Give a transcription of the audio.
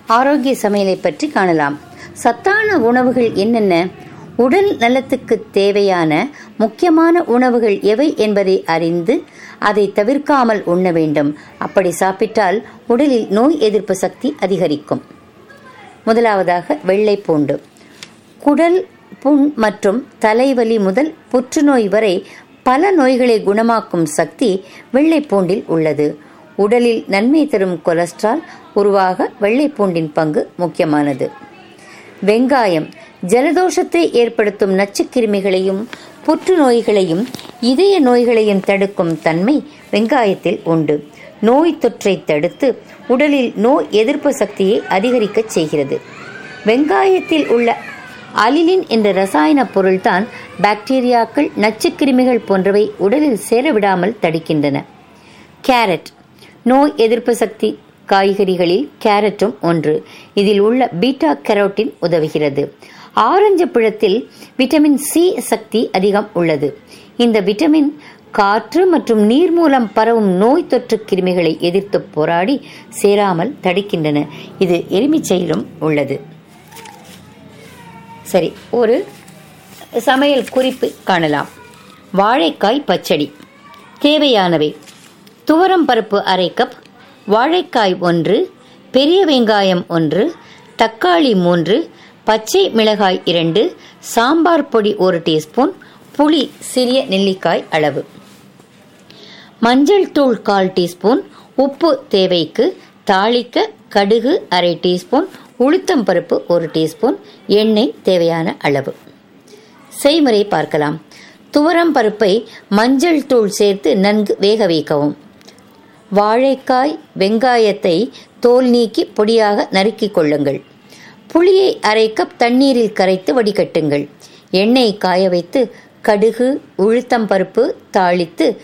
ஆரோக்கிய சமையலை பற்றி காணலாம் சத்தான உணவுகள் என்னென்ன உடல் நலத்துக்கு தேவையான முக்கியமான உணவுகள் எவை என்பதை அறிந்து அதை தவிர்க்காமல் உண்ண வேண்டும் அப்படி சாப்பிட்டால் உடலில் நோய் எதிர்ப்பு சக்தி அதிகரிக்கும் முதலாவதாக வெள்ளை பூண்டு குடல் புண் மற்றும் தலைவலி முதல் புற்றுநோய் வரை பல நோய்களை குணமாக்கும் சக்தி வெள்ளைப்பூண்டில் உள்ளது உடலில் நன்மை தரும் கொலஸ்ட்ரால் உருவாக வெள்ளைப்பூண்டின் பங்கு முக்கியமானது வெங்காயம் ஜலதோஷத்தை ஏற்படுத்தும் நச்சுக்கிருமிகளையும் புற்றுநோய்களையும் இதய நோய்களையும் தடுக்கும் தன்மை வெங்காயத்தில் உண்டு நோய் தொற்றை தடுத்து உடலில் நோய் எதிர்ப்பு சக்தியை அதிகரிக்கச் செய்கிறது வெங்காயத்தில் உள்ள அலிலின் என்ற ரசாயன பொருள்தான் பாக்டீரியாக்கள் நச்சுக்கிருமிகள் போன்றவை உடலில் சேரவிடாமல் தடுக்கின்றன கேரட் நோய் எதிர்ப்பு சக்தி காய்கறிகளில் கேரட்டும் ஒன்று இதில் உள்ள பீட்டா கரோட்டின் உதவுகிறது ஆரஞ்சு பழத்தில் விட்டமின் சி சக்தி அதிகம் உள்ளது இந்த விட்டமின் காற்று மற்றும் நீர் மூலம் பரவும் நோய் தொற்று கிருமிகளை எதிர்த்து போராடி சேராமல் தடுக்கின்றன இது எலுமிச்சையிலும் உள்ளது சரி ஒரு சமையல் குறிப்பு காணலாம் வாழைக்காய் பச்சடி தேவையானவை துவரம் பருப்பு அரை கப் வாழைக்காய் ஒன்று பெரிய வெங்காயம் ஒன்று தக்காளி மூன்று பச்சை மிளகாய் இரண்டு சாம்பார் பொடி ஒரு டீஸ்பூன் புளி சிறிய நெல்லிக்காய் அளவு மஞ்சள் தூள் கால் டீஸ்பூன் உப்பு தேவைக்கு தாளிக்க கடுகு அரை டீஸ்பூன் உளுத்தம் பருப்பு ஒரு டீஸ்பூன் எண்ணெய் தேவையான அளவு செய்முறை பார்க்கலாம் துவரம் பருப்பை மஞ்சள் தூள் சேர்த்து நன்கு வேக வைக்கவும் வாழைக்காய் வெங்காயத்தை தோல் நீக்கி பொடியாக நறுக்கிக் கொள்ளுங்கள் புளியை அரை கப் தண்ணீரில் கரைத்து வடிகட்டுங்கள் எண்ணெய் காய வைத்து கடுகு உளுத்தம் பருப்பு தாளித்து